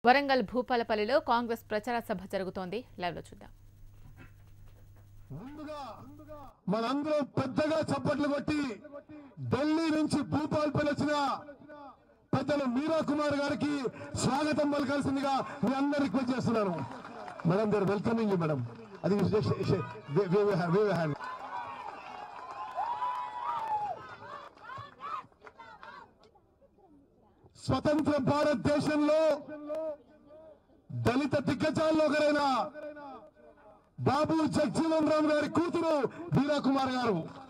వరంగల్ భూపాలపల్లిలో కాంగ్రెస్ ప్రచార సభ జరుగుతోంది లైవ్లో చూద్దాం ముందుగా మనందరం పెద్దగా చప్పట్లు కొట్టి ఢిల్లీ నుంచి భూపాల్పల్లి వచ్చిన పెద్దలు మీరా కుమార్ గారికి స్వాగతం పలకాల్సిందిగా మీ అందరు రిక్వెస్ట్ చేస్తున్నాను madam there welcoming you madam అది హ్యాండ్ స్వతంత్ర భారతదేశంలో దళిత దిగ్గజాల్లో ఒకరైన బాబు జగజీవన్ రామ్ గారి కూతురు వీరా కుమార్ గారు